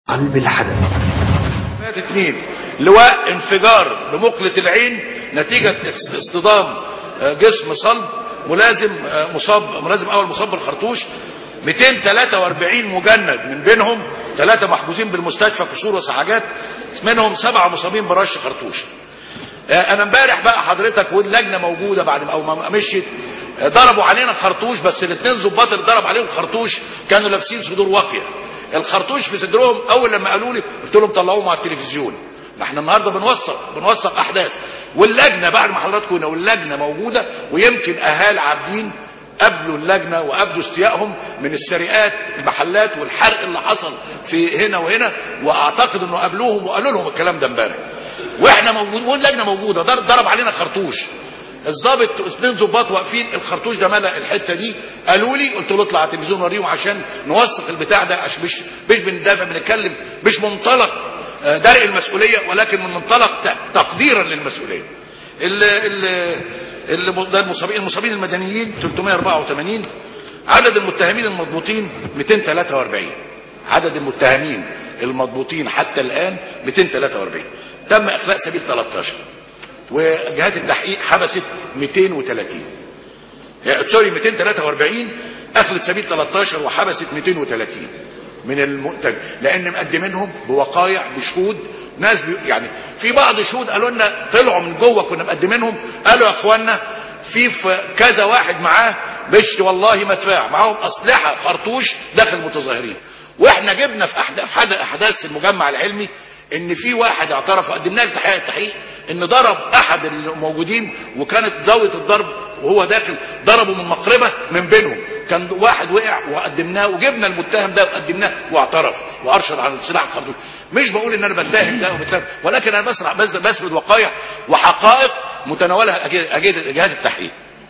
قلب الحدث مات اثنين لواء انفجار بمقلة العين نتيجة اصطدام جسم صلب ملازم مصاب ملازم اول مصاب بالخرطوش 243 مجند من بينهم ثلاثة محجوزين بالمستشفى كسور وسعاجات منهم سبعة مصابين برش خرطوش انا امبارح بقى حضرتك واللجنه موجوده بعد ما او ما مشيت ضربوا علينا خرطوش بس الاثنين ظباط اللي ضرب عليهم خرطوش كانوا لابسين صدور واقيه الخرطوش في صدرهم اول لما قالوا لي قلت لهم طلعوه مع التلفزيون ما احنا النهارده بنوثق بنوثق احداث واللجنه بعد ما حضراتكم هنا واللجنه موجوده ويمكن اهالي عابدين قبلوا اللجنة وقبلوا استيائهم من السرقات المحلات والحرق اللي حصل في هنا وهنا واعتقد انه قابلوهم وقالوا لهم الكلام ده امبارح واحنا موجودين واللجنه موجوده ضرب علينا خرطوش الضابط اثنين ظباط واقفين الخرطوش ده ملا الحته دي قالوا لي قلت له اطلع على التلفزيون وريهم عشان نوثق البتاع ده عشان مش مش بندافع بنتكلم مش منطلق درء المسؤوليه ولكن من منطلق تقديرا للمسؤوليه ال ال ده المصابين المصابين المدنيين 384 عدد المتهمين المضبوطين 243 عدد المتهمين المضبوطين حتى الان 243 تم اخلاء سبيل 13 وجهات التحقيق حبست 230 سوري 243 اخلت سبيل 13 وحبست 230 من المنتج لان مقدمينهم بوقايع بشهود ناس بي يعني في بعض شهود قالوا لنا طلعوا من جوه كنا مقدمينهم قالوا يا اخوانا في كذا واحد معاه مش والله مدفع معاهم اسلحه خرطوش داخل المتظاهرين واحنا جبنا في احد احداث المجمع العلمي ان في واحد اعترف وقدمناه لتحقيق التحقيق ان ضرب احد الموجودين وكانت زاويه الضرب وهو داخل ضربه من مقربه من بينهم كان واحد وقع وقدمناه وجبنا المتهم ده وقدمناه واعترف وارشد عن سلاح الخرطوش مش بقول ان انا بتهم ده وبتهم ولكن انا بسرع بس بسرد وقائع وحقائق متناولها اجهزه جهات التحقيق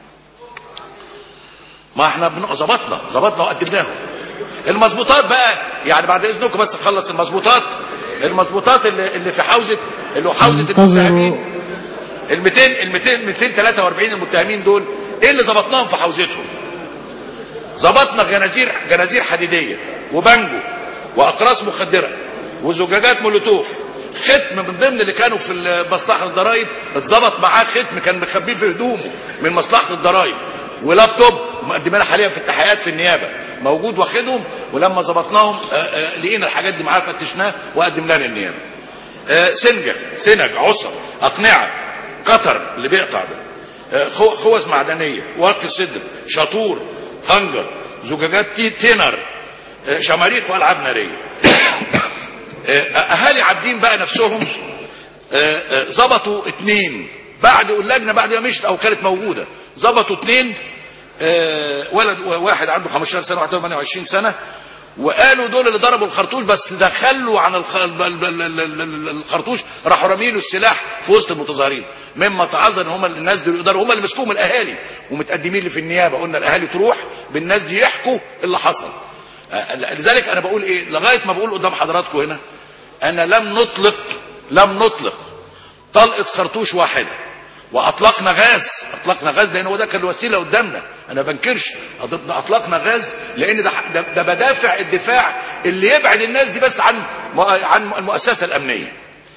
ما احنا ظبطنا ظبطنا وقدمناهم المظبوطات بقى يعني بعد اذنكم بس نخلص المظبوطات المظبوطات اللي, اللي في حوزه اللي هو حوزه المتهمين ال 200 ال 200 243 المتهمين دول ايه اللي ظبطناهم في حوزتهم ظبطنا جنازير جنازير حديديه وبنجو واقراص مخدره وزجاجات مولوتوف ختم من ضمن اللي كانوا في مصلحه الضرايب اتظبط معاه ختم كان مخبيه في هدومه من مصلحه الضرايب ولابتوب مقدمينها حاليا في التحقيقات في النيابه موجود واخدهم ولما ظبطناهم لقينا الحاجات دي معاه فتشناها وقدمناها للنيابه سنجه سنج عصا اقنعه قطر اللي بيقطع ده خوذ معدنيه واقي صدر شاطور خنجر زجاجات تينر شماريخ والعاب ناريه اهالي عابدين بقى نفسهم ظبطوا اتنين بعد اللجنه بعد ما مشت او كانت موجوده ظبطوا اتنين ولد واحد عنده 15 سنه وواحد 28 سنه وقالوا دول اللي ضربوا الخرطوش بس دخلوا عن الخرطوش راحوا رامينوا السلاح في وسط المتظاهرين مما تعذر ان هم الناس دول يقدروا هم اللي مسكوهم الاهالي ومتقدمين لي في النيابه قلنا الاهالي تروح بالناس دي يحكوا اللي حصل لذلك انا بقول ايه لغايه ما بقول قدام حضراتكم هنا انا لم نطلق لم نطلق طلقه خرطوش واحده واطلقنا غاز اطلقنا غاز لان هو ده كان الوسيله قدامنا انا بنكرش اطلقنا غاز لان ده, ده, ده بدافع الدفاع اللي يبعد الناس دي بس عن عن المؤسسه الامنيه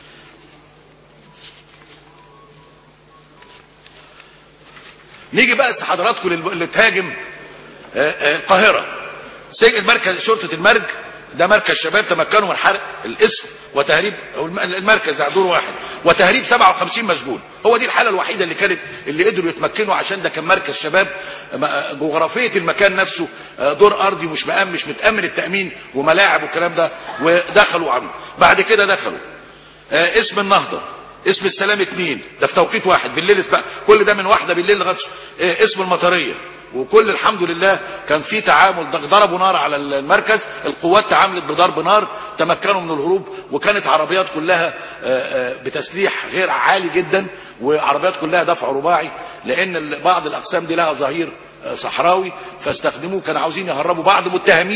نيجي بقى حضراتكم اللي تهاجم القاهره سجن مركز شرطه المرج ده مركز شباب تمكنوا من حرق الاسم وتهريب المركز دور واحد وتهريب 57 مسجون هو دي الحاله الوحيده اللي كانت اللي قدروا يتمكنوا عشان ده كان مركز شباب جغرافيه المكان نفسه دور ارضي مش مأمن مش متامن التامين وملاعب والكلام ده ودخلوا عملوا بعد كده دخلوا اسم النهضه اسم السلام اتنين ده في توقيت واحد بالليل بقى كل ده من واحده بالليل لغايه اسم المطريه وكل الحمد لله كان في تعامل ضربوا نار على المركز القوات تعاملت بضرب نار تمكنوا من الهروب وكانت عربيات كلها بتسليح غير عالي جدا وعربيات كلها دفع رباعي لان بعض الاقسام دي لها ظهير صحراوي فاستخدموه كانوا عاوزين يهربوا بعض متهمين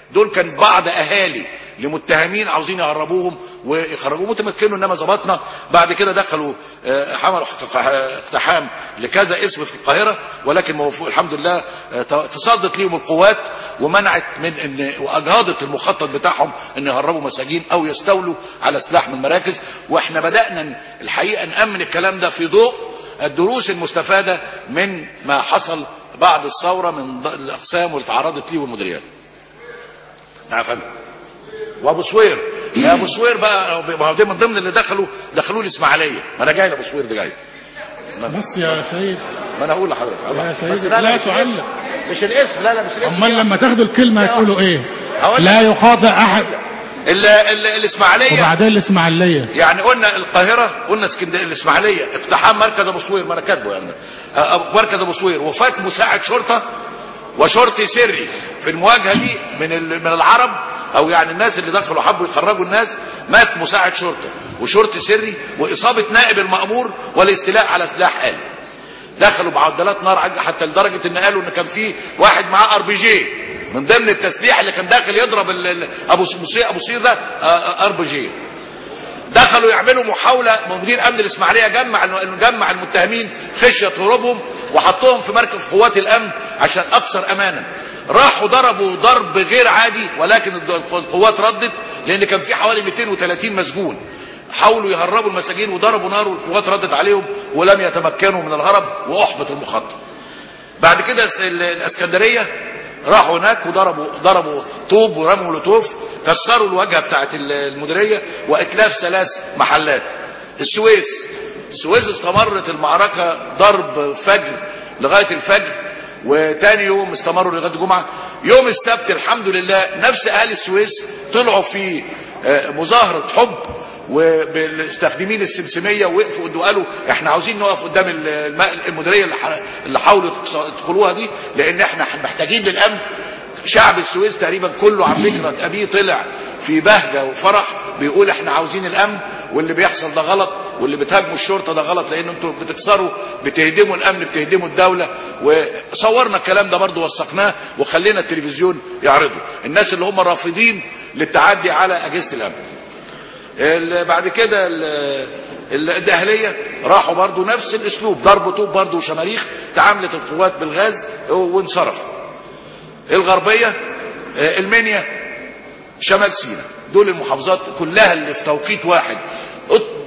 دول كان بعض اهالي لمتهمين عاوزين يهربوهم ويخرجوهم وتمكنوا انما ظبطنا بعد كده دخلوا آه، عملوا اقتحام لكذا اسم في القاهره ولكن موفق الحمد لله آه، تصدت ليهم القوات ومنعت من ان واجهضت المخطط بتاعهم ان يهربوا مساجين او يستولوا على سلاح من المراكز واحنا بدانا الحقيقه نامن الكلام ده في ضوء الدروس المستفاده من ما حصل بعد الثوره من الاقسام واللي تعرضت ليه والمديريات. نعم يا فندم. وابو سوير يا ابو سوير بقى ما هو ده من ضمن اللي دخلوا دخلوا الاسماعيليه ما انا جاي لابو سوير ده جاي بس يا سيد ما انا اقول لحضرتك يا سيدي بس لا, لا مش الاسم. تعلق. مش الاسم لا لا مش الاسم امال لما تاخدوا الكلمه هتقولوا ايه هقول لا يخاطئ احد ال- ال- الاسماعيليه وبعدين الاسماعيليه يعني قلنا القاهره قلنا اسكندريه الاسماعيليه اقتحام مركز ابو سوير ما انا كاتبه يعني أه، مركز ابو سوير وفاه مساعد شرطه وشرطي سري في المواجهه دي من ال- من العرب او يعني الناس اللي دخلوا حبوا يخرجوا الناس مات مساعد شرطه وشرطي سري واصابه نائب المامور والاستيلاء على سلاح آلي دخلوا معدلات نار عالية حتى لدرجه ان قالوا ان كان في واحد معاه ار بي جي من ضمن التسليح اللي كان داخل يضرب ال- ال- ابو سي- ابو سير ده ار بي جي دخلوا يعملوا محاولة مدير امن الاسماعيلية جمع جمع المتهمين خشية هروبهم وحطهم في مركز قوات الامن عشان اكثر امانا راحوا ضربوا ضرب غير عادي ولكن الد- القوات ردت لان كان في حوالي 230 مسجون حاولوا يهربوا المساجين وضربوا نار والقوات ردت عليهم ولم يتمكنوا من الهرب واحبط المخطط بعد كده الس- ال- الاسكندريه راحوا هناك وضربوا ضربوا طوب ورموا مولوتوف كسروا الواجهه بتاعت ال- المديريه واتلاف ثلاث محلات السويس السويس استمرت المعركه ضرب فجر لغايه الفجر وتاني يوم استمروا لغايه الجمعه يوم السبت الحمد لله نفس اهالي السويس طلعوا في آه، مظاهره حب وبالاستخدمين السمسميه وقفوا وقالوا احنا عاوزين نقف قدام ال- الم- المديريه اللي ح- اللي حاولوا يدخلوها دي لان احنا محتاجين للامن شعب السويس تقريبا كله عن فكره ابيه طلع في بهجه وفرح بيقول احنا عاوزين الامن واللي بيحصل ده غلط واللي بتهاجموا الشرطه ده غلط لان انتوا بتكسروا بتهدموا الامن بتهدموا الدوله وصورنا الكلام ده برضو وثقناه وخلينا التلفزيون يعرضه الناس اللي هم رافضين للتعدي على اجهزه الامن ال- بعد كده ال- ال- الدهلية راحوا برضو نفس الاسلوب ضرب طوب برضو وشماريخ تعاملت القوات بالغاز وانصرف الغربية آه، المنيا شمال سيناء دول المحافظات كلها اللي في توقيت واحد ات-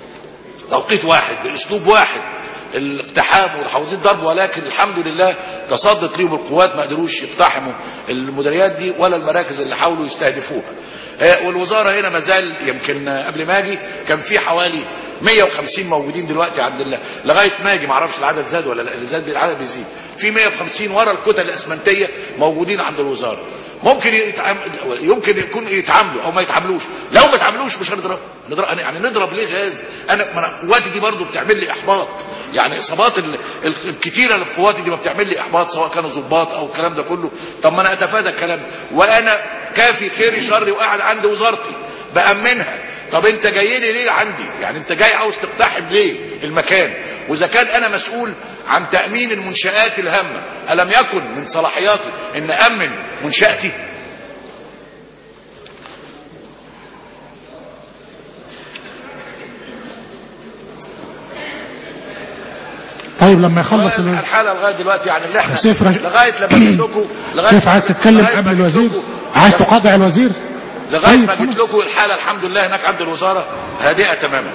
توقيت واحد باسلوب واحد الاقتحام وتحويض ضرب ولكن الحمد لله تصدت ليهم القوات ما قدروش يقتحموا المديريات دي ولا المراكز اللي حاولوا يستهدفوها آه، والوزاره هنا ما زال يمكن آه، قبل ما اجي كان في حوالي 150 موجودين دلوقتي عند الله لغايه ما اجي ما اعرفش العدد زاد ولا لا اللي زاد العدد بيزيد في 150 ورا الكتل الاسمنتيه موجودين عند الوزاره ممكن يتعم... يمكن يكون يتعاملوا او ما يتعاملوش لو ما يتعاملوش مش هنضرب نضرب يعني نضرب ليه غاز انا ما أنا قواتي دي برضو بتعمل لي احباط يعني اصابات ال- ال- الكتيره اللي في قواتي دي ما بتعمل لي احباط سواء كانوا ضباط او الكلام ده كله طب ما انا اتفادى الكلام ده. وانا كافي خيري شري وقاعد عند وزارتي بامنها طب انت جاي لي ليه عندي يعني انت جاي عاوز تقتحم ليه المكان واذا كان انا مسؤول عن تامين المنشات الهامه الم يكن من صلاحياتي ان امن منشاتي طيب لما يخلص ال- الحاله لغايه دلوقتي يعني اللي احنا سيف رش- لغايه لما جيت لكم لغايه سيف عايز تتكلم لغاية ما قبل جيت الوزير لكم- عايز تقاطع الوزير لغايه طيب ما جيت خلاص. لكم الحاله الحمد لله هناك عند الوزاره هادئه تماما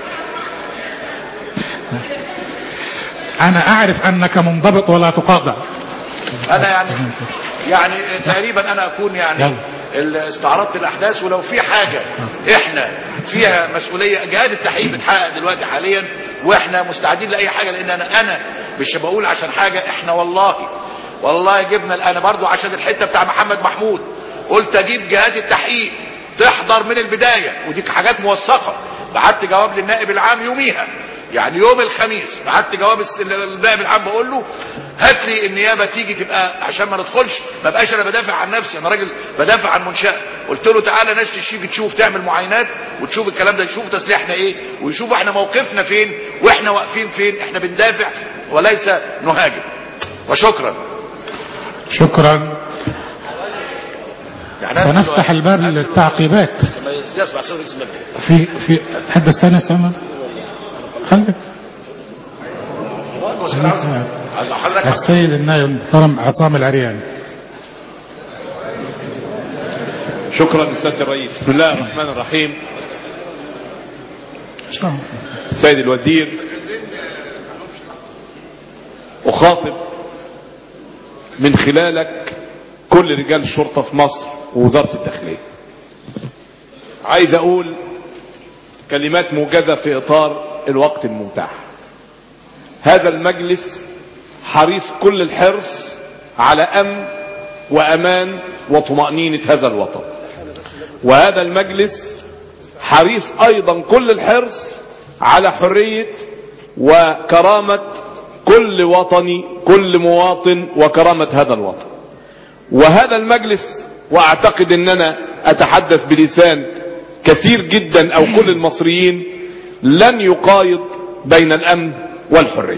انا اعرف انك منضبط ولا تقاطع انا يعني يعني تقريبا انا اكون يعني يلا. ال- استعرضت الاحداث ولو في حاجه احنا فيها مسؤوليه جهاد التحقيق بتحقق دلوقتي حاليا واحنا مستعدين لاي حاجه لان انا انا مش بقول عشان حاجه احنا والله والله جبنا انا برضو عشان الحته بتاع محمد محمود قلت اجيب جهاد التحقيق تحضر من البدايه ودي حاجات موثقه بعت جواب للنائب العام يوميها يعني يوم الخميس بعت جواب الس- النائب العام بقول له هات لي النيابه تيجي تبقى عشان ما ندخلش ما بقاش انا بدافع عن نفسي انا راجل بدافع عن منشاه قلت له تعالى ناس تشيك تشوف تعمل معاينات وتشوف الكلام ده يشوف تسليحنا ايه ويشوف احنا موقفنا فين واحنا واقفين فين احنا بندافع وليس نهاجم وشكرا شكرا يعني هات سنفتح له- الباب هات له- للتعقيبات ما يسمع صوت رئيس المجلس في في تحدث ثاني سنة خليك حضرتك السيد النائب المحترم عصام العريان شكرا لسيادة الرئيس بسم الله الرحمن الرحيم شكرا. سيد الوزير أخاطب من خلالك كل رجال الشرطة في مصر ووزارة الداخلية عايز أقول كلمات موجزة في إطار الوقت المتاح هذا المجلس حريص كل الحرص على أمن وأمان وطمأنينة هذا الوطن وهذا المجلس حريص ايضا كل الحرص على حرية وكرامة كل وطني كل مواطن وكرامة هذا الوطن وهذا المجلس واعتقد ان انا اتحدث بلسان كثير جدا او كل المصريين لن يقايض بين الامن والحرية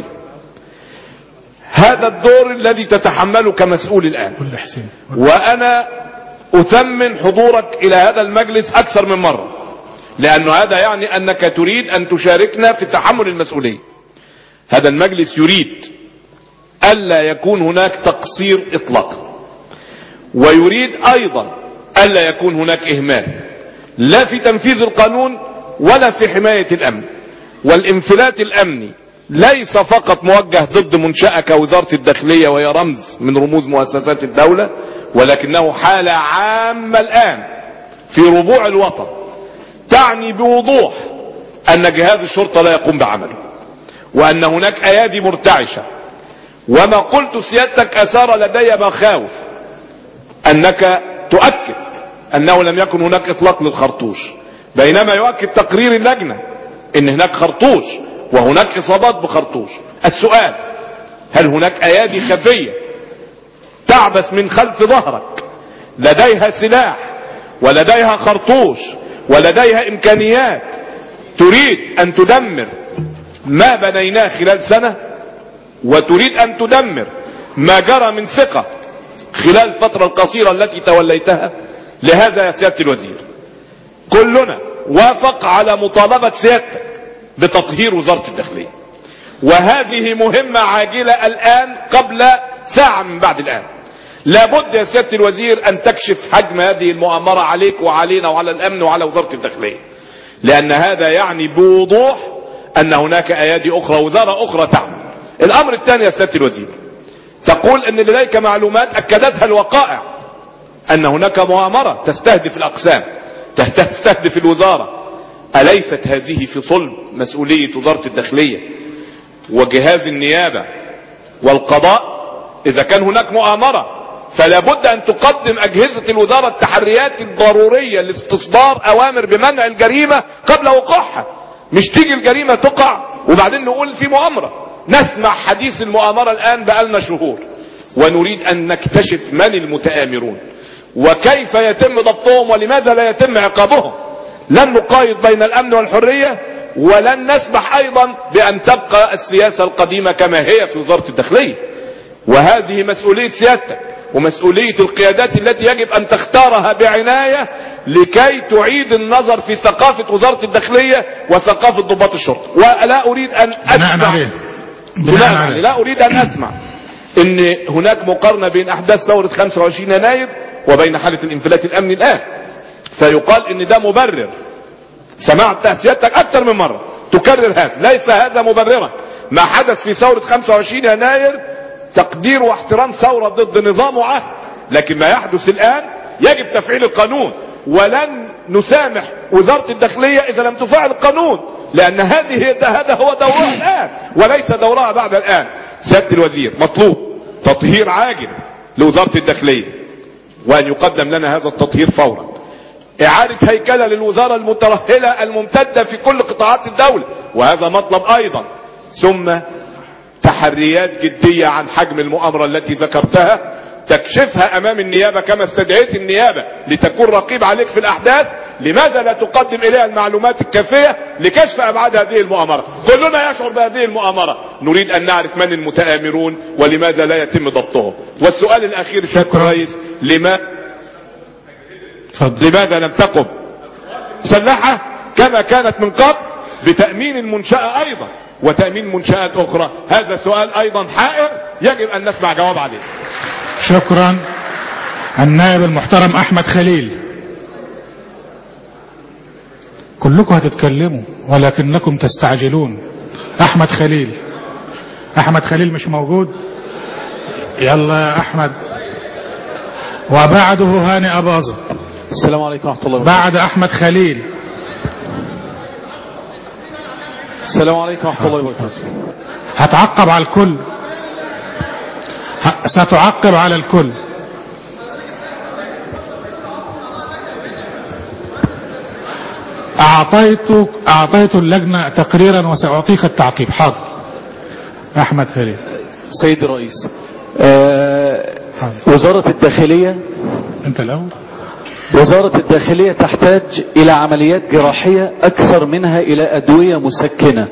هذا الدور الذي تتحمله كمسؤول الان كل حسين وانا اثمن حضورك الى هذا المجلس اكثر من مرة لانه هذا يعني انك تريد ان تشاركنا في تحمل المسؤولية هذا المجلس يريد الا يكون هناك تقصير اطلاقا ويريد ايضا الا يكون هناك اهمال لا في تنفيذ القانون ولا في حماية الامن والانفلات الامني ليس فقط موجه ضد منشأة كوزارة الداخلية وهي رمز من رموز مؤسسات الدولة ولكنه حالة عامة الآن في ربوع الوطن تعني بوضوح أن جهاز الشرطة لا يقوم بعمله وأن هناك أيادي مرتعشة وما قلت سيادتك أثار لدي مخاوف أنك تؤكد أنه لم يكن هناك إطلاق للخرطوش بينما يؤكد تقرير اللجنة أن هناك خرطوش وهناك إصابات بخرطوش السؤال هل هناك أيادي خفية تعبث من خلف ظهرك لديها سلاح ولديها خرطوش ولديها إمكانيات تريد أن تدمر ما بنيناه خلال سنة وتريد أن تدمر ما جرى من ثقة خلال الفترة القصيرة التي توليتها لهذا يا سيادة الوزير كلنا وافق على مطالبة سيادتك بتطهير وزارة الداخلية وهذه مهمة عاجلة الآن قبل ساعة من بعد الآن لابد يا سيادة الوزير أن تكشف حجم هذه المؤامرة عليك وعلينا وعلى الأمن وعلى وزارة الداخلية لأن هذا يعني بوضوح أن هناك أيادي أخرى وزارة أخرى تعمل الأمر الثاني يا سيادة الوزير تقول أن لديك معلومات أكدتها الوقائع أن هناك مؤامرة تستهدف الأقسام تستهدف الوزارة أليست هذه في صلب مسؤولية وزارة الداخلية وجهاز النيابة والقضاء إذا كان هناك مؤامرة فلا بد أن تقدم أجهزة الوزارة التحريات الضرورية لاستصدار أوامر بمنع الجريمة قبل وقوعها مش تيجي الجريمة تقع وبعدين نقول في مؤامرة نسمع حديث المؤامرة الآن بقالنا شهور ونريد أن نكتشف من المتآمرون وكيف يتم ضبطهم ولماذا لا يتم عقابهم لن نقايض بين الأمن والحرية ولن نسمح أيضا بأن تبقى السياسة القديمة كما هي في وزارة الداخلية وهذه مسؤولية سيادتك ومسؤولية القيادات التي يجب أن تختارها بعناية لكي تعيد النظر في ثقافة وزارة الداخلية وثقافة ضباط الشرطة ولا أريد أن بناء أسمع عليه بناء بناء عليه عليه لا أريد أن أسمع ان هناك مقارنة بين احداث ثورة 25 يناير وبين حالة الانفلات الامني الان فيقال ان ده مبرر سمعت سيادتك اكثر من مرة تكرر هذا ليس هذا مبررا ما حدث في ثورة 25 يناير تقدير واحترام ثورة ضد نظام وعهد لكن ما يحدث الان يجب تفعيل القانون ولن نسامح وزارة الداخلية اذا لم تفعل القانون لان هذه هذا هو دورها الان وليس دورها بعد الان سيادة الوزير مطلوب تطهير عاجل لوزارة الداخلية وان يقدم لنا هذا التطهير فورا اعادة هيكلة للوزارة المترهلة الممتدة في كل قطاعات الدولة وهذا مطلب ايضا ثم تحريات جدية عن حجم المؤامرة التي ذكرتها تكشفها امام النيابة كما استدعيت النيابة لتكون رقيب عليك في الاحداث لماذا لا تقدم اليها المعلومات الكافية لكشف ابعاد هذه المؤامرة كلنا يشعر بهذه المؤامرة نريد ان نعرف من المتآمرون ولماذا لا يتم ضبطهم والسؤال الاخير سيادة شكرا. الرئيس لماذا اتفضل لماذا لم تقم مسلحة كما كانت من قبل بتأمين المنشأة أيضا وتأمين منشآت أخرى هذا سؤال أيضا حائر يجب أن نسمع جواب عليه شكرا النائب المحترم احمد خليل كلكم هتتكلموا ولكنكم تستعجلون احمد خليل احمد خليل مش موجود يلا يا احمد وبعده هاني اباظه السلام عليكم ورحمة الله وبركاته بعد احمد خليل السلام عليكم ورحمة الله وبركاته هتعقب على الكل ه- ستعقب على الكل أعطيت أعطيت اللجنة تقريرا وسأعطيك التعقيب حاضر أحمد خليل سيد الرئيس آه، حاضر. وزارة الداخلية أنت الأول وزارة الداخلية تحتاج إلى عمليات جراحية أكثر منها إلى أدوية مسكنة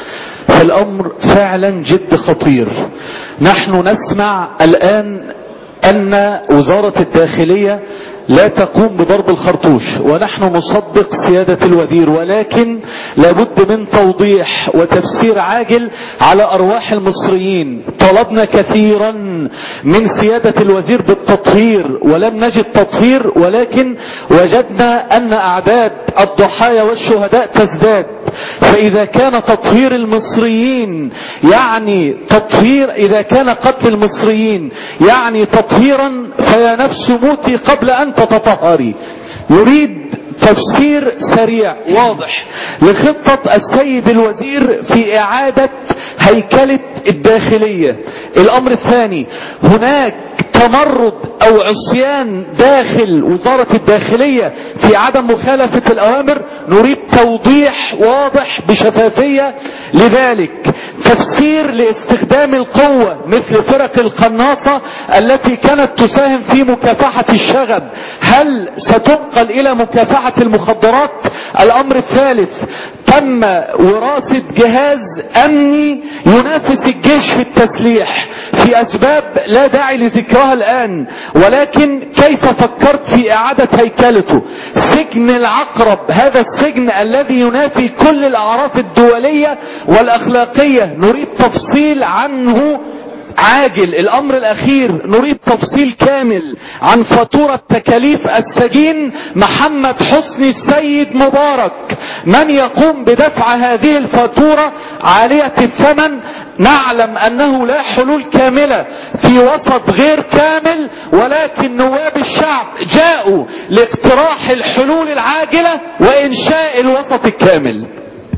فالأمر فعلا جد خطير نحن نسمع الآن أن وزارة الداخلية لا تقوم بضرب الخرطوش ونحن نصدق سيادة الوزير ولكن لابد من توضيح وتفسير عاجل على أرواح المصريين طلبنا كثيرا من سيادة الوزير بالتطهير ولم نجد تطهير ولكن وجدنا أن أعداد الضحايا والشهداء تزداد فإذا كان تطهير المصريين يعني تطهير إذا كان قتل المصريين يعني تطهيرا فيا نفس موتي قبل أن تتطهري نريد تفسير سريع واضح لخطة السيد الوزير في إعادة هيكلة الداخلية الأمر الثاني هناك تمرد او عصيان داخل وزارة الداخلية في عدم مخالفة الاوامر نريد توضيح واضح بشفافية لذلك تفسير لاستخدام القوة مثل فرق القناصة التي كانت تساهم في مكافحة الشغب هل ستنقل الى مكافحة المخدرات الامر الثالث تم وراثة جهاز امني ينافس الجيش في التسليح في اسباب لا داعي لذكرها الان ولكن كيف فكرت في اعادة هيكلته سجن العقرب هذا السجن الذي ينافي كل الاعراف الدولية والاخلاقية نريد تفصيل عنه عاجل الامر الاخير نريد تفصيل كامل عن فاتورة تكاليف السجين محمد حسني السيد مبارك من يقوم بدفع هذه الفاتورة عالية الثمن نعلم انه لا حلول كاملة في وسط غير كامل ولكن نواب الشعب جاءوا لاقتراح الحلول العاجلة وانشاء الوسط الكامل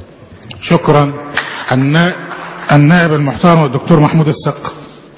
شكرا النا- النائب المحترم الدكتور محمود السق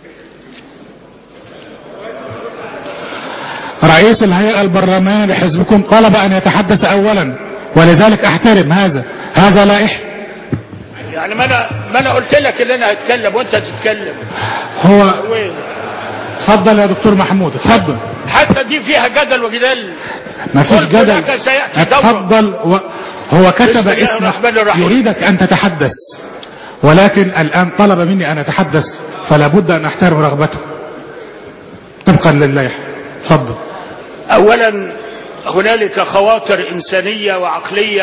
رئيس الهيئة البرلمانية لحزبكم طلب أن يتحدث أولا ولذلك أحترم هذا هذا لائح يعني ما انا ما انا قلت لك ان انا هتكلم وانت تتكلم هو وين اتفضل يا دكتور محمود اتفضل حتى دي فيها جدل وجدال ما فيش قلت جدل لك سيأتي دورة. اتفضل و... هو كتب بسم الله اسمك الرحمن الرحيم. يريدك أن تتحدث ولكن الآن طلب مني أن أتحدث فلا بد أن أحترم رغبته طبقا للائحة اتفضل اولا هنالك خواطر انسانيه وعقليه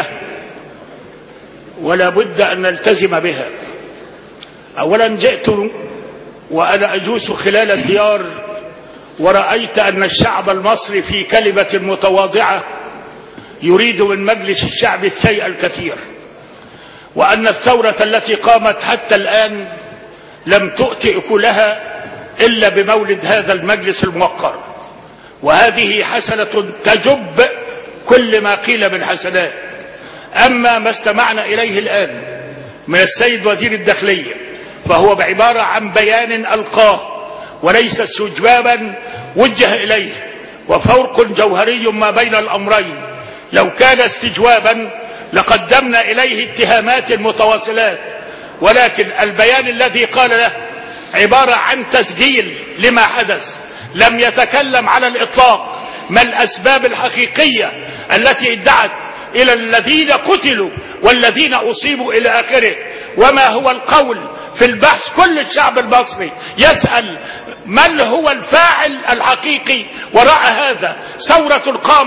ولا بد ان نلتزم بها اولا جئت وانا اجوس خلال الديار ورايت ان الشعب المصري في كلمه متواضعه يريد من مجلس الشعب الشيء الكثير وان الثوره التي قامت حتى الان لم تؤت اكلها الا بمولد هذا المجلس الموقر وهذه حسنة تجب كل ما قيل من حسنات أما ما استمعنا إليه الآن من السيد وزير الداخلية فهو بعبارة عن بيان ألقاه وليس استجوابا وجه إليه وفرق جوهري ما بين الأمرين لو كان استجوابا لقدمنا إليه اتهامات متواصلات ولكن البيان الذي قال له عبارة عن تسجيل لما حدث لم يتكلم على الإطلاق ما الأسباب الحقيقية التي ادعت إلى الذين قتلوا والذين أصيبوا إلى آخره وما هو القول في البحث كل الشعب المصري يسأل من هو الفاعل الحقيقي وراء هذا ثورة قامت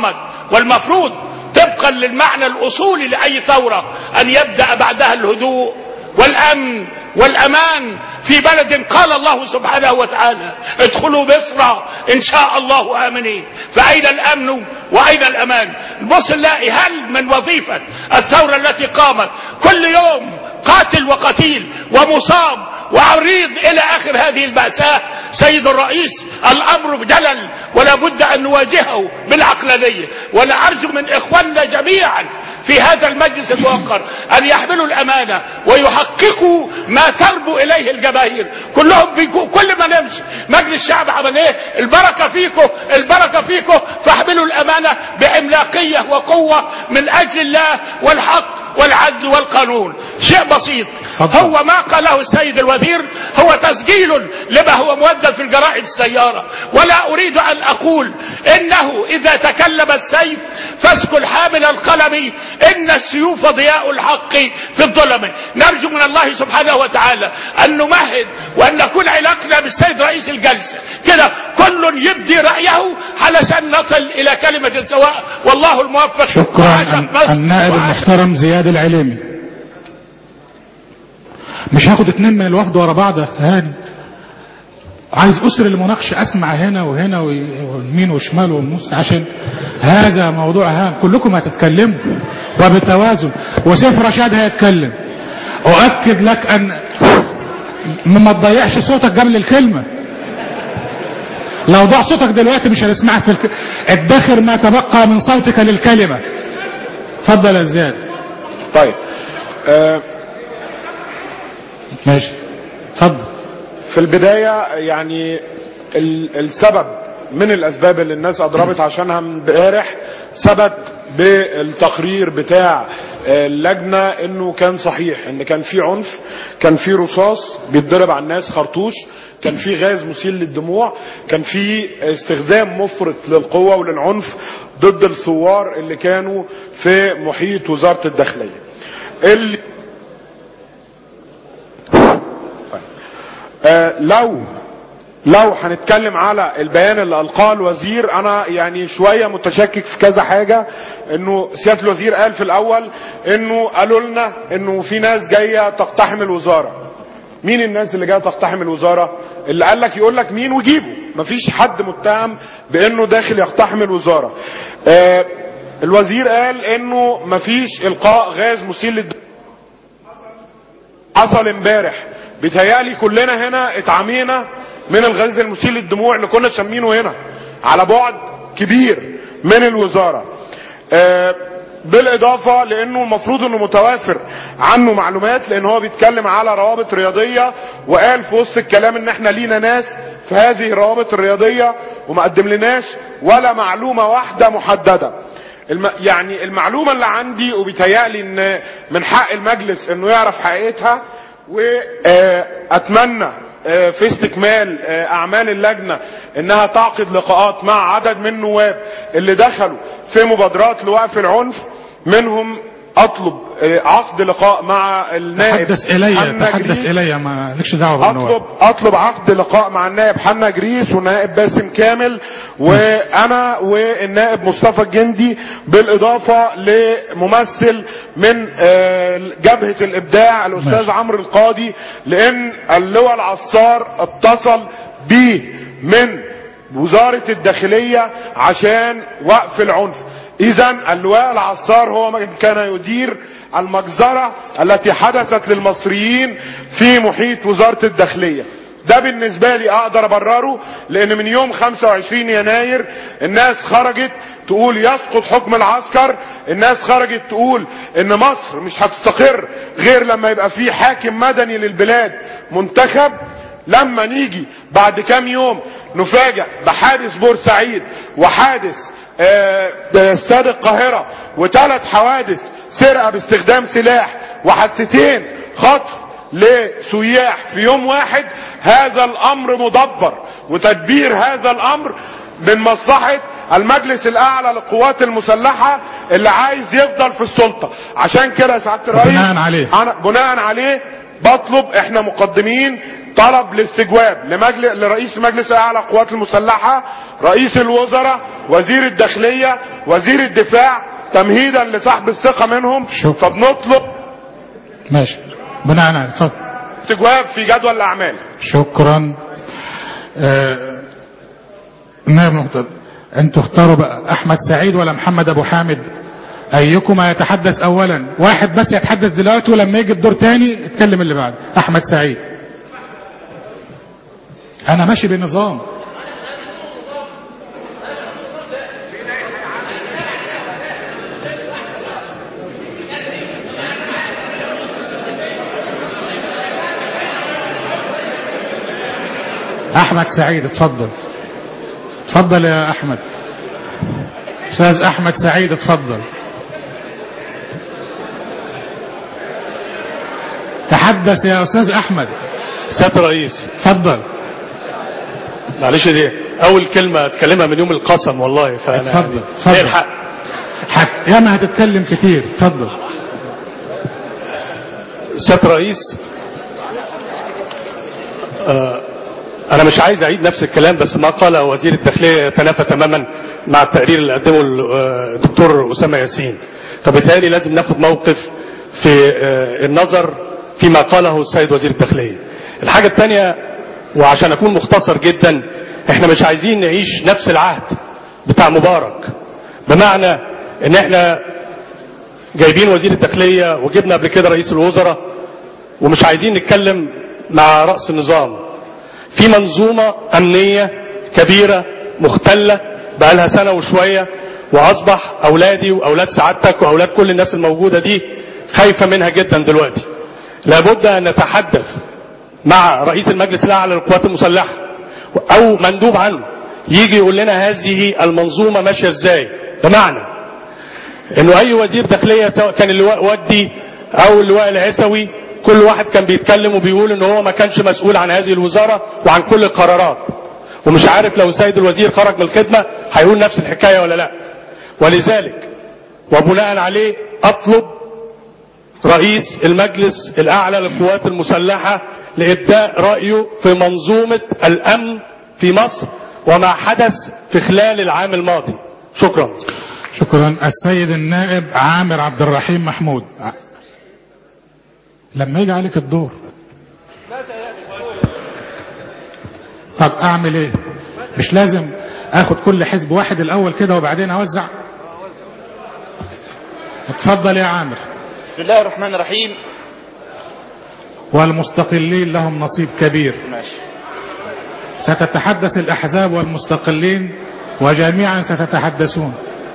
والمفروض طبقا للمعنى الاصولي لاي ثوره ان يبدا بعدها الهدوء والامن والامان في بلد قال الله سبحانه وتعالى ادخلوا مصر ان شاء الله امنين فاين الامن واين الامان نبص نلاقي هل من وظيفه الثوره التي قامت كل يوم قاتل وقتيل ومصاب وعريض الى اخر هذه الماساه سيد الرئيس الامر جلل ولا بد ان نواجهه بالعقلانيه وانا ارجو من اخواننا جميعا في هذا المجلس الموقر ان يحملوا الامانه ويحققوا ما تربو اليه الجماهير كلهم بيكو كل ما نمشي مجلس الشعب عمل ايه البركه فيكم البركه فيكم فاحملوا الامانه بعملاقيه وقوه من اجل الله والحق والعدل والقانون شيء بسيط اتفضل. هو ما قاله السيد الوزير هو تسجيل لما هو مودد في الجرائد السيارة ولا أريد أن أقول إنه إذا تكلم السيف فاسكل حامل القلم إن السيوف ضياء الحق في الظلم نرجو من الله سبحانه وتعالى أن نمهد وأن نكون علاقنا بالسيد رئيس الجلسة كده كل يبدي رأيه علشان نصل إلى كلمة سواء والله الموفق شكرا وعاشت مصر النائب وعاشت المحترم زياد العليمي مش هاخد اتنين من الوفد ورا بعض يا هاني عايز اسر المناقشه اسمع هنا وهنا ويمين وشمال والنص عشان هذا موضوع هام كلكم هتتكلموا وبتوازن وسيف رشاد هيتكلم اؤكد لك ان ما تضيعش صوتك قبل الكلمه لو ضاع صوتك دلوقتي مش هنسمعك في الك... ادخر ما تبقى من صوتك للكلمه اتفضل يا زياد طيب آه ماشي اتفضل في البداية يعني ال- السبب من الأسباب اللي الناس أضربت عشانها امبارح ثبت بالتقرير بتاع آه، اللجنة انه كان صحيح ان كان في عنف كان في رصاص بيتضرب على الناس خرطوش كان في غاز مسيل للدموع كان في استخدام مفرط للقوة وللعنف ضد الثوار اللي كانوا في محيط وزارة الداخلية اللي آه، لو لو هنتكلم على البيان اللي القاه الوزير انا يعني شويه متشكك في كذا حاجه انه سياده الوزير قال في الاول انه قالوا لنا انه في ناس جايه تقتحم الوزاره مين الناس اللي جايه تقتحم الوزاره اللي قال لك يقول لك مين وجيبه مفيش حد متهم بانه داخل يقتحم الوزاره آه الوزير قال انه مفيش القاء غاز مسيل للدموع حصل امبارح بيتهيألي كلنا هنا اتعمينا من الغاز المسيل للدموع اللي كنا شامينه هنا على بعد كبير من الوزارة آه، بالاضافة لانه المفروض انه متوافر عنه معلومات لان هو بيتكلم على روابط رياضية وقال في وسط الكلام ان احنا لينا ناس في هذه الروابط الرياضية وما قدم لناش ولا معلومة واحدة محددة الم... يعني المعلومة اللي عندي وبيتهيألي ان من حق المجلس انه يعرف حقيقتها واتمنى في استكمال آه، اعمال اللجنة انها تعقد لقاءات مع عدد من النواب اللي دخلوا في مبادرات لوقف العنف منهم اطلب آه، عقد لقاء مع النائب تحدث الي حنا تحدث جريس. الي ما لكش دعوه بالنواب اطلب اطلب عقد لقاء مع النائب حنا جريس والنائب باسم كامل وانا والنائب مصطفى الجندي بالاضافه لممثل من آه، جبهه الابداع الاستاذ ماشي. عمرو القاضي لان اللواء العصار اتصل بيه من وزاره الداخليه عشان وقف العنف اذا اللواء العصار هو من كان يدير المجزرة التي حدثت للمصريين في محيط وزارة الداخلية ده بالنسبة لي اقدر ابرره لان من يوم 25 يناير الناس خرجت تقول يسقط حكم العسكر الناس خرجت تقول ان مصر مش هتستقر غير لما يبقى في حاكم مدني للبلاد منتخب لما نيجي بعد كام يوم نفاجأ بحادث بورسعيد وحادث آه، استاد القاهرة وثلاث حوادث سرقة باستخدام سلاح وحادثتين خطف لسياح في يوم واحد هذا الامر مدبر وتدبير هذا الامر من مصلحة المجلس الاعلى للقوات المسلحة اللي عايز يفضل في السلطة عشان كده يا سعادة الرئيس بناء عليه. انا بناء عليه بطلب احنا مقدمين طلب الاستجواب لمجلس لرئيس مجلس اعلى القوات المسلحه رئيس الوزراء وزير الداخليه وزير الدفاع تمهيدا لسحب الثقه منهم شكرا. فبنطلب ماشي بناء على اتفضل استجواب في جدول الاعمال شكرا آه، نائب مقتدر انتوا اختاروا بقى احمد سعيد ولا محمد ابو حامد ايكما يتحدث اولا واحد بس يتحدث دلوقتي ولما يجي الدور تاني اتكلم اللي بعد احمد سعيد انا ماشي بنظام احمد سعيد اتفضل اتفضل يا احمد استاذ احمد سعيد اتفضل تحدث يا استاذ احمد سيادة الرئيس اتفضل معلش دي أول كلمة أتكلمها من يوم القسم والله فأنا اتفضل، يعني اتفضل. ليه الحق حك يا ما هتتكلم كتير اتفضل سيادة الرئيس آه أنا مش عايز أعيد نفس الكلام بس ما قاله وزير الداخلية يتنافى تماما مع التقرير اللي قدمه الدكتور أسامة ياسين فبالتالي لازم ناخد موقف في آه النظر فيما قاله السيد وزير الداخلية الحاجة الثانية وعشان أكون مختصر جدا احنا مش عايزين نعيش نفس العهد بتاع مبارك بمعنى ان احنا جايبين وزير الداخلية وجبنا قبل كده رئيس الوزراء ومش عايزين نتكلم مع رأس النظام في منظومة أمنية كبيرة مختلة بقالها سنة وشوية وأصبح أولادي وأولاد سعادتك وأولاد كل الناس الموجودة دي خايفة منها جدا دلوقتي لابد أن نتحدث مع رئيس المجلس الأعلى للقوات المسلحة أو مندوب عنه يجي يقول لنا هذه المنظومة ماشية ازاي بمعنى انه اي وزير داخلية سواء كان اللواء ودي او اللواء العسوي كل واحد كان بيتكلم وبيقول ان هو ما كانش مسؤول عن هذه الوزارة وعن كل القرارات ومش عارف لو سيد الوزير خرج من الخدمة هيقول نفس الحكاية ولا لا ولذلك وبناء عليه اطلب رئيس المجلس الاعلى للقوات المسلحة لابداء رأيه في منظومة الامن في مصر وما حدث في خلال العام الماضي شكرا شكرا السيد النائب عامر عبد الرحيم محمود لما يجي عليك الدور طب اعمل ايه مش لازم اخد كل حزب واحد الاول كده وبعدين اوزع اتفضل يا عامر بسم الله الرحمن الرحيم والمستقلين لهم نصيب كبير ماشي ستتحدث الأحزاب والمستقلين وجميعا ستتحدثون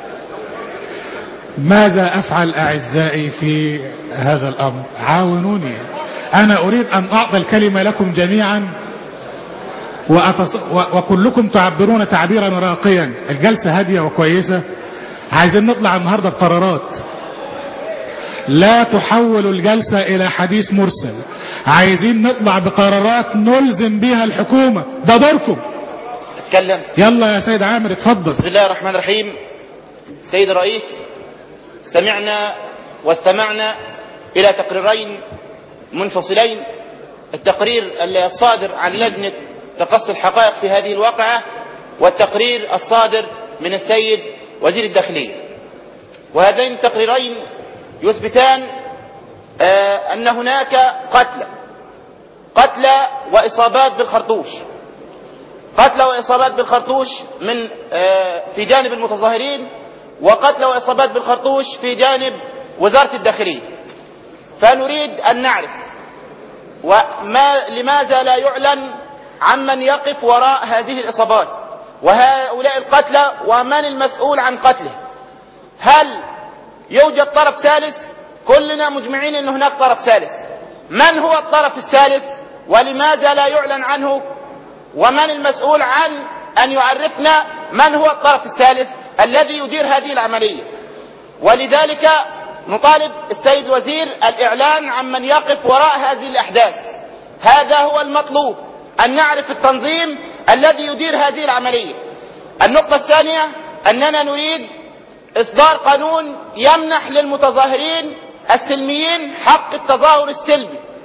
ماذا أفعل أعزائي في هذا الأمر عاونوني أنا أريد أن أعطي الكلمة لكم جميعا وأتص... و... وكلكم تعبرون تعبيرا راقيا الجلسة هادية وكويسة عايزين نطلع النهاردة بقرارات لا تحولوا الجلسة إلى حديث مرسل عايزين نطلع بقرارات نلزم بها الحكومة ده دوركم اتكلم يلا يا سيد عامر اتفضل بسم الله الرحمن الرحيم سيد الرئيس سمعنا واستمعنا إلى تقريرين منفصلين التقرير الصادر عن لجنة تقصي الحقائق في هذه الواقعة والتقرير الصادر من السيد وزير الداخلية وهذين التقريرين يثبتان آه أن هناك قتلى قتلى وإصابات بالخرطوش قتلى وإصابات بالخرطوش من آه في جانب المتظاهرين وقتلى وإصابات بالخرطوش في جانب وزارة الداخلية فنريد أن نعرف وما لماذا لا يعلن عمن يقف وراء هذه الإصابات وهؤلاء القتلى ومن المسؤول عن قتله هل يوجد طرف ثالث كلنا مجمعين ان هناك طرف ثالث من هو الطرف الثالث ولماذا لا يعلن عنه ومن المسؤول عن ان يعرفنا من هو الطرف الثالث الذي يدير هذه العملية ولذلك نطالب السيد الوزير الاعلان عن من يقف وراء هذه الاحداث هذا هو المطلوب ان نعرف التنظيم الذي يدير هذه العملية النقطة الثانية اننا نريد اصدار قانون يمنح للمتظاهرين السلميين حق التظاهر السلمي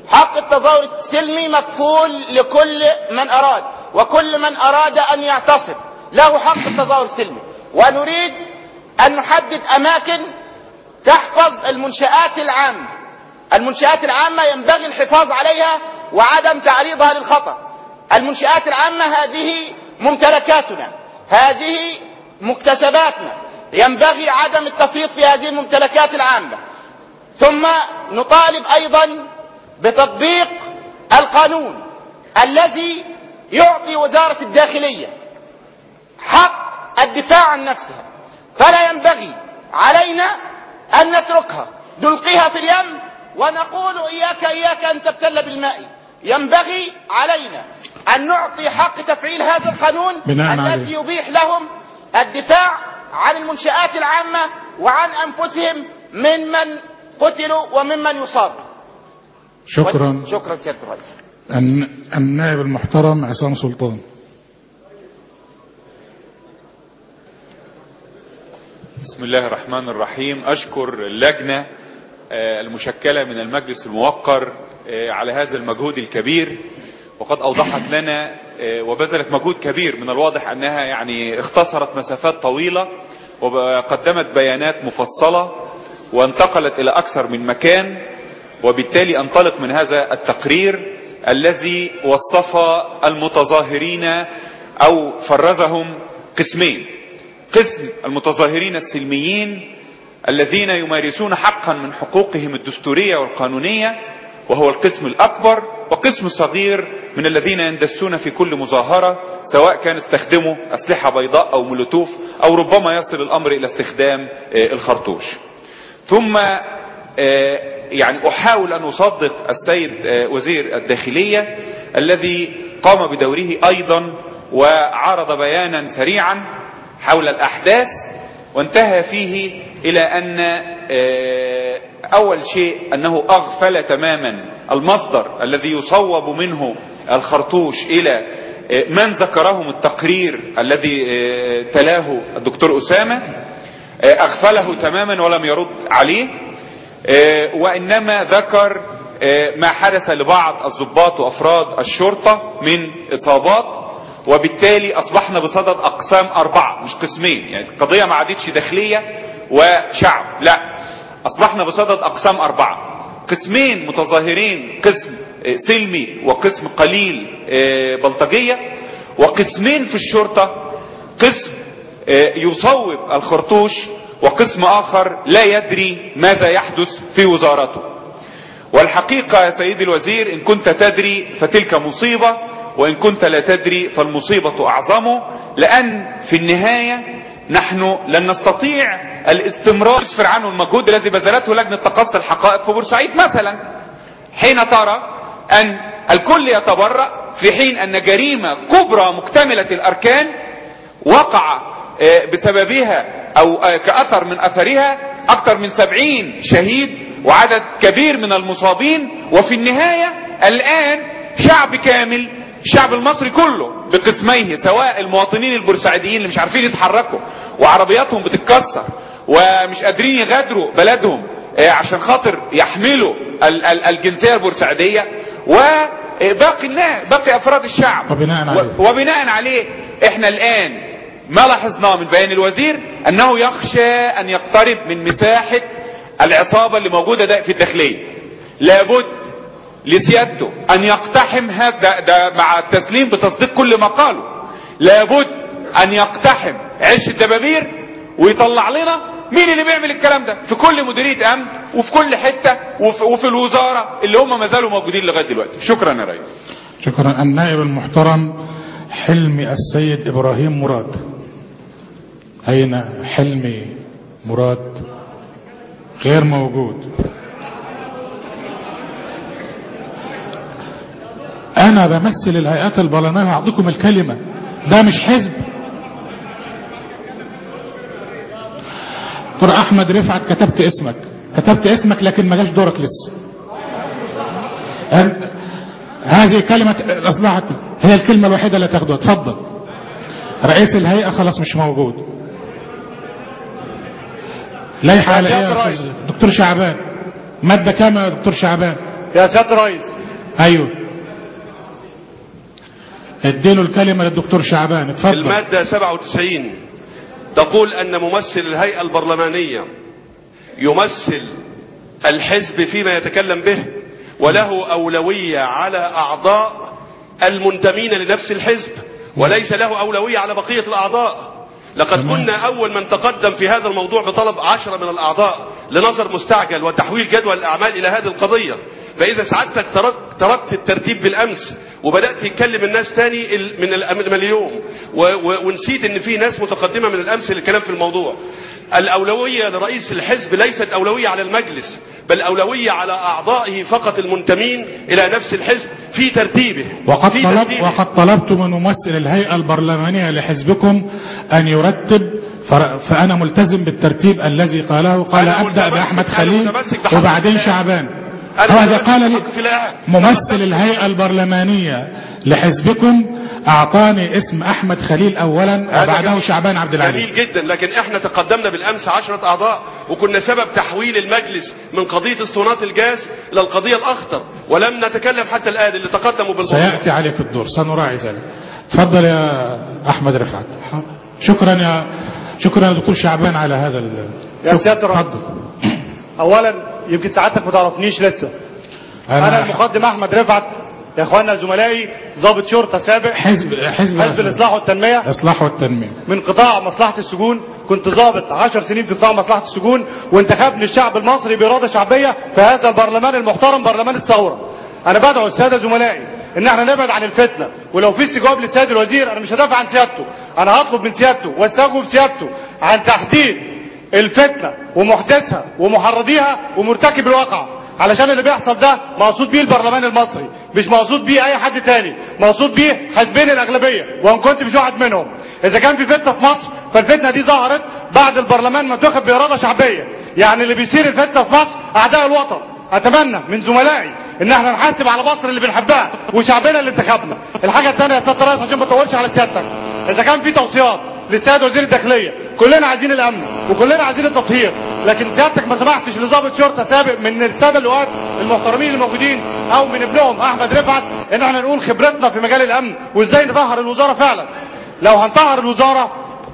حق التظاهر السلمي مكفول لكل من أراد وكل من أراد أن يعتصم له حق التظاهر السلمي ونريد أن نحدد أماكن تحفظ المنشآت العامة المنشآت العامة ينبغي الحفاظ عليها وعدم تعريضها للخطر المنشآت العامة هذه ممتلكاتنا هذه مكتسباتنا ينبغي عدم التفريط في هذه الممتلكات العامة ثم نطالب أيضا بتطبيق القانون الذي يعطي وزارة الداخلية حق الدفاع عن نفسها فلا ينبغي علينا أن نتركها نلقيها في اليم ونقول إياك إياك أن تبتل بالماء ينبغي علينا أن نعطي حق تفعيل هذا القانون بناء الذي عليه. يبيح لهم الدفاع عن المنشآت العامة وعن أنفسهم ممن قتلوا وممن يصابوا شكرا شكرا سيادة الرئيس الن- النائب المحترم عصام سلطان بسم الله الرحمن الرحيم أشكر اللجنة آه، المشكلة من المجلس الموقر آه، على هذا المجهود الكبير وقد أوضحت لنا آه، وبذلت مجهود كبير من الواضح أنها يعني اختصرت مسافات طويلة وقدمت بيانات مفصلة وانتقلت إلى أكثر من مكان وبالتالي أنطلق من هذا التقرير الذي وصف المتظاهرين أو فرزهم قسمين قسم المتظاهرين السلميين الذين يمارسون حقا من حقوقهم الدستورية والقانونية وهو القسم الأكبر وقسم صغير من الذين يندسون في كل مظاهرة سواء كان استخدموا أسلحة بيضاء أو مولوتوف أو ربما يصل الأمر إلى استخدام آه، الخرطوش ثم آه، يعني أحاول أن أصدق السيد آه، وزير الداخلية الذي قام بدوره أيضا وعرض بيانا سريعا حول الأحداث وانتهى فيه إلى أن آه، أول شيء أنه أغفل تماما المصدر الذي يصوب منه الخرطوش إلى آه، من ذكرهم التقرير الذي آه، تلاه الدكتور أسامة آه، أغفله تماما ولم يرد عليه آه، وإنما ذكر آه، ما حدث لبعض الضباط وأفراد الشرطة من إصابات وبالتالي أصبحنا بصدد أقسام أربعة مش قسمين يعني القضية ما عادتش داخلية وشعب لا أصبحنا بصدد أقسام أربعة قسمين متظاهرين قسم آه، سلمي وقسم قليل آه، بلطجية وقسمين في الشرطة قسم آه، يصوب الخرطوش وقسم آخر لا يدري ماذا يحدث في وزارته والحقيقة يا سيدي الوزير إن كنت تدري فتلك مصيبة وإن كنت لا تدري فالمصيبة أعظم لأن في النهاية نحن لن نستطيع الاستمرار يسفر عنه المجهود الذي بذلته لجنة تقصي الحقائق في بورسعيد مثلا حين ترى أن الكل يتبرأ في حين أن جريمة كبرى مكتملة الأركان وقع آه، بسببها أو آه، كأثر من أثرها أكثر من سبعين شهيد وعدد كبير من المصابين وفي النهاية الآن شعب كامل الشعب المصري كله بقسميه سواء المواطنين البورسعيديين اللي مش عارفين يتحركوا وعربياتهم بتتكسر ومش قادرين يغادروا بلدهم آه، عشان خاطر يحملوا ال- ال- الجنسية البورسعيدية وباقي الناس باقي أفراد الشعب وبناء عليه. و- وبناء عليه احنا الآن ما لاحظناه من بيان الوزير أنه يخشى أن يقترب من مساحة العصابة اللي موجودة ده في الداخلية لابد لسيادته أن يقتحم هذا ده, ده مع التسليم بتصديق كل ما قاله لابد أن يقتحم عش الدبابير ويطلع لنا مين اللي بيعمل الكلام ده في كل مديرية أمن وفي كل حتة وفي, وفي الوزارة اللي هم ما زالوا موجودين لغاية دلوقتي شكرا يا ريس شكرا النائب المحترم حلمي السيد إبراهيم مراد أين حلمي مراد غير موجود أنا بمثل الهيئات البرلمانية أعطيكم الكلمة ده مش حزب دكتور أحمد رفعت كتبت اسمك كتبت اسمك لكن ما جاش دورك لسه أنت هذه كلمة أصلحت هي الكلمة الوحيدة اللي تاخدها اتفضل رئيس الهيئة خلاص مش موجود لائحة على ايه يا سيادة أستاذ دكتور شعبان مادة كام يا دكتور شعبان يا سيادة رئيس ايوه اديله الكلمة للدكتور شعبان اتفضل المادة 97 تقول أن ممثل الهيئة البرلمانية يمثل الحزب فيما يتكلم به وله أولوية على أعضاء المنتمين لنفس الحزب وليس له أولوية على بقية الأعضاء لقد كنا أول من تقدم في هذا الموضوع بطلب عشرة من الأعضاء لنظر مستعجل وتحويل جدول الأعمال إلى هذه القضية فإذا سعادتك ترك تركت الترتيب بالأمس وبدأت تتكلم الناس تاني ال- من ال- من اليوم و- و- ونسيت ان في ناس متقدمة من الأمس للكلام في الموضوع الأولوية لرئيس الحزب ليست أولوية على المجلس بل أولوية على أعضائه فقط المنتمين إلى نفس الحزب في ترتيبه وقد في طلب ترتيبه. وقد طلبت من ممثل الهيئة البرلمانية لحزبكم أن يرتب فر- فأنا ملتزم بالترتيب الذي قاله قال أنا أبدأ متمسك- بأحمد أنا خليل متمسك بحق وبعدين الله. شعبان أنا هذا متمسك قال لي بحق الله. ممثل الهيئة البرلمانية لحزبكم أعطاني اسم أحمد خليل أولا هذا وبعده جميل- شعبان عبد العزيز جميل جدا لكن احنا تقدمنا بالامس عشرة اعضاء وكنا سبب تحويل المجلس من قضية اسطوانات الجاز الى القضية الاخطر ولم نتكلم حتى الان اللي تقدموا بالموضوع سيأتي عليك الدور سنراعي ذلك تفضل يا أحمد رفعت شكرا يا شكرا يا دكتور شعبان على هذا ال- يا سيادة الرئيس اتفضل. اولا يمكن سعادتك ما تعرفنيش لسه انا المقدم احمد رفعت يا اخوانا زملائي ضابط شرطه سابق حزب حزب حزب الاصلاح والتنميه الاصلاح والتنميه من قطاع مصلحه السجون كنت ضابط عشر سنين في قطاع مصلحه السجون وانتخبني الشعب المصري باراده شعبيه في هذا البرلمان المحترم برلمان الثوره انا بدعو الساده زملائي ان احنا نبعد عن الفتنه ولو في استجواب للسيد الوزير انا مش هدافع عن سيادته انا هطلب من سيادته واستجوب سيادته عن تحديد الفتنه ومحدثها ومحرضيها ومرتكب الواقع علشان اللي بيحصل ده مقصود بيه البرلمان المصري مش مقصود بيه اي حد تاني مقصود بيه حزبين الاغلبيه وان كنت مش واحد منهم اذا كان في فتنه في مصر فالفتنه دي ظهرت بعد البرلمان ما اتخذ باراده شعبيه يعني اللي بيصير الفتنه في مصر اعداء الوطن اتمنى من زملائي ان احنا نحاسب على مصر اللي بنحبها وشعبنا اللي انتخبنا الحاجه الثانيه يا سياده الرئيس عشان ما اطولش على سيادتك اذا كان في توصيات للسيد وزير الداخليه كلنا عايزين الامن وكلنا عايزين التطهير لكن سيادتك ما سمحتش لضابط شرطه سابق من الساده اللواءات المحترمين الموجودين او من ابنهم احمد رفعت ان احنا نقول خبرتنا في مجال الامن وازاي نطهر الوزاره فعلا لو هنطهر الوزاره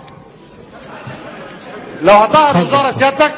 لو هنطهر الوزاره سيادتك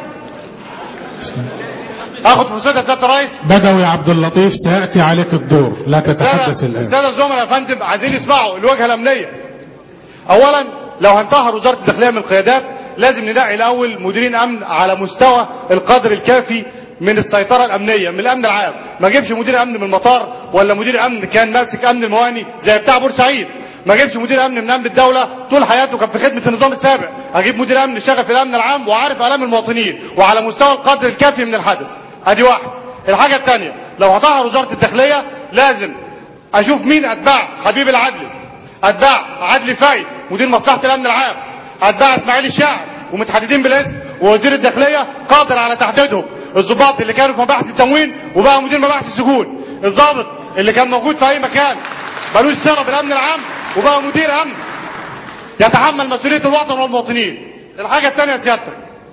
اخد فرصتها يا سياده الرئيس بدوي عبد اللطيف سيأتي عليك الدور لا تتحدث السادة الآن السادة الزملاء يا فندم عايزين يسمعوا الواجهة الأمنية. أولا لو هنطهر وزارة الداخلية من القيادات لازم نلاقي الأول مديرين أمن على مستوى القدر الكافي من السيطرة الأمنية من الأمن العام، ما اجيبش مدير أمن من المطار ولا مدير أمن كان ماسك أمن المواني زي بتاع بورسعيد. ما اجيبش مدير امن من امن الدوله طول حياته كان في خدمه النظام السابق، اجيب مدير امن شغال في الامن العام وعارف الام المواطنين وعلى مستوى القدر الكافي من الحدث. ادي واحد. الحاجه الثانيه لو هطهر وزاره الداخليه لازم اشوف مين اتباع حبيب العدلي اتباع عدلي فايد مدير مصلحه الامن العام اتباع اسماعيل الشاعر ومتحددين بالاسم ووزير الداخليه قادر على تحديدهم الضباط اللي كانوا في مباحث التموين وبقى مدير مباحث السجون الضابط اللي كان موجود في اي مكان ملوش صله بالامن العام وبقى مدير امن يتحمل مسؤوليه الوطن والمواطنين الحاجه الثانيه يا سيادتك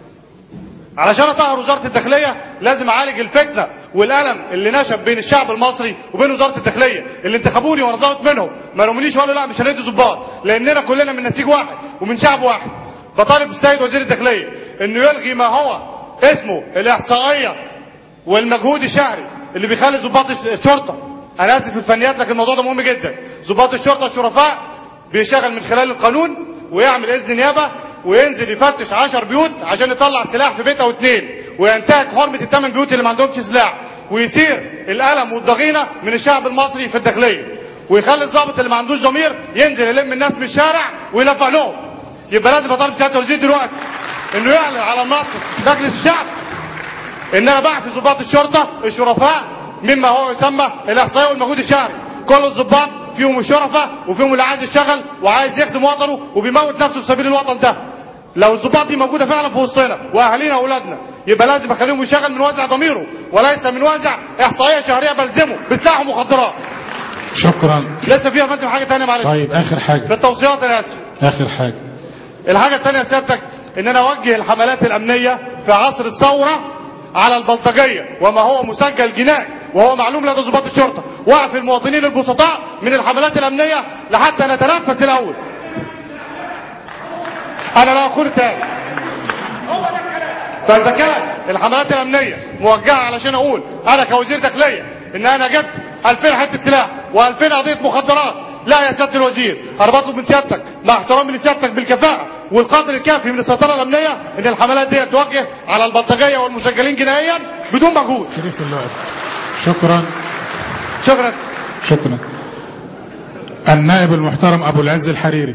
علشان اطهر وزاره الداخليه لازم اعالج الفتنه والالم اللي نشب بين الشعب المصري وبين وزاره الداخليه اللي انتخبوني وانا ضابط منهم ما لومنيش وقالوا لا مش هندي ضباط لاننا كلنا من نسيج واحد ومن شعب واحد بطالب السيد وزير الداخليه انه يلغي ما هو اسمه الاحصائيه والمجهود الشهري اللي بيخلي ضباط الشرطه انا اسف في الفنيات لكن الموضوع ده مهم جدا ضباط الشرطه الشرفاء بيشتغل من خلال القانون ويعمل اذن نيابه وينزل يفتش 10 بيوت عشان يطلع سلاح في بيت او اتنين وينتهك حرمه الثمان بيوت اللي ما عندهمش سلاح ويثير الالم والضغينه من الشعب المصري في الداخليه ويخلي الضابط اللي ما عندوش ضمير ينزل يلم الناس من الشارع ويلفع لهم يبقى لازم اطالب سياده الوزير دلوقتي انه يعلن على منصه مجلس الشعب ان انا بعفي ضباط الشرطه الشرفاء مما هو يسمى الاحصائيه والمجهود الشهري كل الضباط فيهم الشرفاء وفيهم اللي عايز يشتغل وعايز يخدم وطنه وبيموت نفسه في سبيل الوطن ده لو الضباط دي موجوده فعلا في وسطنا واهالينا واولادنا يبقى لازم اخليهم يشتغل من وازع ضميره وليس من وازع احصائيه شهريه بلزمه بسلاح ومخدرات شكرا لسه فيها فندم حاجه ثانيه معلش طيب آخر في حاجة التوصيات انا اسف آخر حاجة الحاجة الثانية يا سيادتك ان انا اوجه الحملات الامنية في عصر الثورة على البلطجية وما هو مسجل جنائي وهو معلوم لدى ضباط الشرطه وقف المواطنين البسطاء من الحملات الامنيه لحتى نتنفس الاول انا لا اقول تاني فاذا كان الحملات الامنيه موجهه علشان اقول انا كوزير داخليه ان انا جبت 2000 حته سلاح و2000 قضيه مخدرات لا يا سياده الوزير انا بطلب من سيادتك مع احترامي لسيادتك بالكفاءه والقدر الكافي من السيطره الامنيه ان الحملات دي توجه على البلطجيه والمسجلين جنائيا بدون مجهود شريف الله شكرا شكرا شكرا النائب المحترم ابو العز الحريري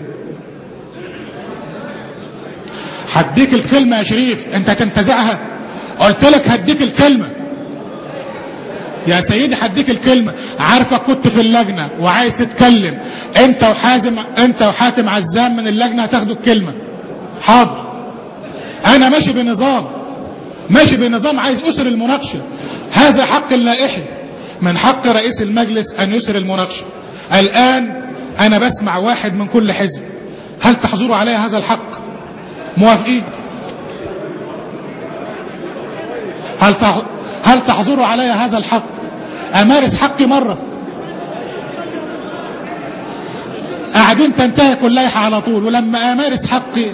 هديك الكلمة يا شريف انت تنتزعها قلت لك هديك الكلمة يا سيدي هديك الكلمة عارفك كنت في اللجنة وعايز تتكلم انت وحازم انت وحاتم عزام من اللجنة هتاخدوا الكلمة حاضر انا ماشي بنظام ماشي بنظام عايز اسر المناقشة هذا حق اللائحي من حق رئيس المجلس ان يسر المناقشة الان انا بسمع واحد من كل حزب هل تحظروا علي هذا الحق موافقين هل تح... هل تحظروا علي هذا الحق امارس حقي مرة قاعدين تنتهك اللائحة على طول ولما امارس حقي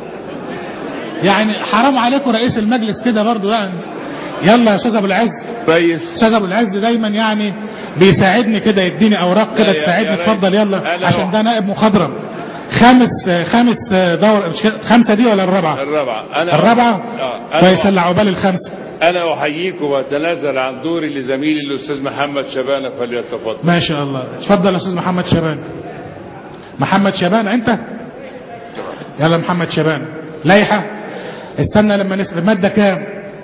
يعني حرام عليكم رئيس المجلس كده برضو يعني يلا يا استاذ ابو العز كويس استاذ ابو العز دايما يعني بيساعدني كده يديني اوراق كده لا يا- تساعدني يا ريت. اتفضل يلا أنا عشان هو- ده نائب مخضرم خامس خامس دور مش كده؟ خمسه دي ولا الرابعه الرابعة أنا الرابعه آه، أنا كويس اللي عقبال الخمسه أنا أحييكم وأتنازل عن دوري لزميلي الأستاذ محمد شبانة فليتفضل ما شاء الله اتفضل يا استاذ محمد شبان محمد شبان انت يلا محمد شبان لائحه استنى لما نسال الماده كام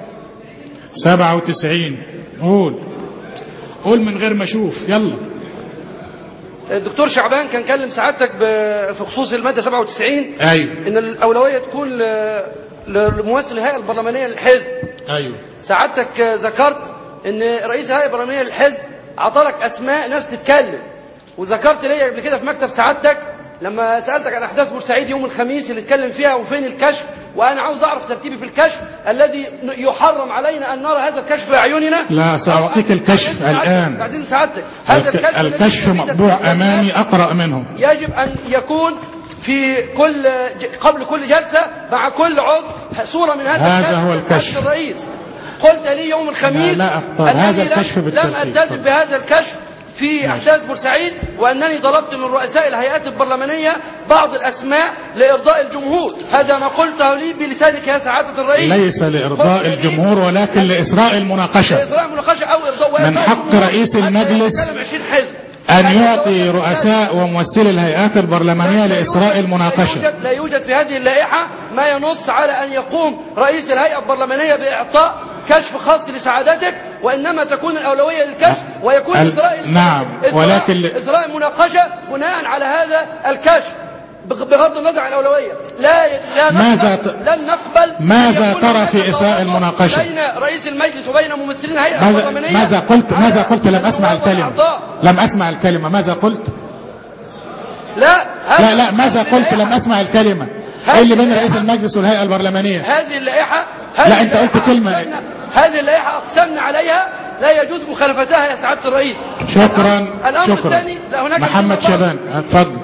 97 قول قول من غير ما اشوف يلا الدكتور شعبان كان كلم سعادتك ب- في خصوص المادة 97 ايوه ان الأولوية تكون ل- لممثل الهيئة البرلمانية للحزب ايوه سعادتك ذكرت ان رئيس الهيئة البرلمانية للحزب عطالك اسماء ناس تتكلم وذكرت لي قبل كده في مكتب سعادتك لما سألتك عن أحداث بورسعيد يوم الخميس اللي اتكلم فيها وفين الكشف وأنا عاوز أعرف ترتيبي في الكشف الذي يحرم علينا أن نرى هذا الكشف بأعيننا لا سأعطيك الكشف بعدين سعادتك- الآن بعدين سعادتك هذا الك- الكشف الذي الكشف يريد مطبوع التنبيه أمامي أقرأ منه يجب أن يكون في كل ج- قبل كل جلسة مع كل عضو صورة من هذا هذا الكشف هو من الكشف. سعادة الرئيس قلت لي يوم الخميس لا، لا أختار. أنني هذا لم- الكشف لم بالترتيب. ألتزم بهذا الكشف في أحداث بورسعيد وأنني طلبت من رؤساء الهيئات البرلمانية بعض الأسماء لإرضاء الجمهور هذا ما قلته لي بلسانك يا سعادة الرئيس ليس لإرضاء قلت لي الجمهور ولكن لإسراء المناقشة لإسراء المناقشة أو إرضاء من وإرضاء حق الجمهور رئيس حتى المجلس يتكلم 20 حزب أن يعطي رؤساء وممثلي الهيئات البرلمانية لإسراء المناقشة يوجد لا يوجد في هذه اللائحة ما ينص على أن يقوم رئيس الهيئة البرلمانية بإعطاء كشف خاص لسعادتك وإنما تكون الأولوية للكشف ويكون ال- إسراء نعم، إسراء- ولكن ل- إسراء المناقشة بناء على هذا الكشف بغ- بغض النظر عن الأولوية لا لا ماذا نقبل ت- لن نقبل ماذا أن يكون ترى هناك في إسراء توافق المناقشة؟ بين رئيس المجلس وبين ممثلين الهيئة ماذا, البرلمانية ماذا قلت على ماذا قلت لم أسمع النواب الكلمة والأعضاء. لم أسمع الكلمة ماذا قلت لا هذا- لا لا ماذا هذه قلت لم اللائحة. أسمع الكلمة هذه إيه اللي بين اللائحة. رئيس المجلس والهيئة البرلمانية هذه اللائحة لا، هذه أنت قلت اللائحة كلمة. أقسمنا- هذه اللائحة أقسمنا عليها لا يجوز مخالفتها يا سعادة الرئيس شكرا الأمر شكرا الثاني لا هناك محمد كلمة شبان اتفضل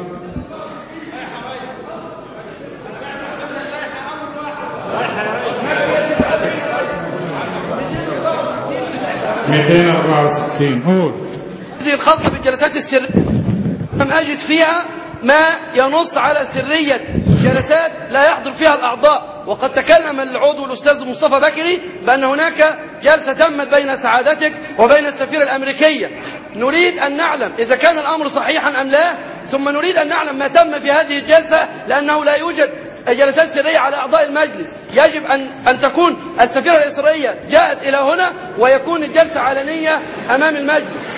مئتين أربعة وستين قول هذه الخاصة بالجلسات السرية لم أجد فيها ما ينص على سرية جلسات لا يحضر فيها الأعضاء وقد تكلم العضو الأستاذ مصطفى بكري بأن هناك جلسة تمت بين سعادتك وبين السفيرة الأمريكية نريد أن نعلم إذا كان الأمر صحيحا أم لا ثم نريد أن نعلم ما تم في هذه الجلسة لأنه لا يوجد جلسات سرية على أعضاء المجلس يجب أن, أن تكون السفيرة الإسرائيلية جاءت إلى هنا ويكون الجلسة علنية أمام المجلس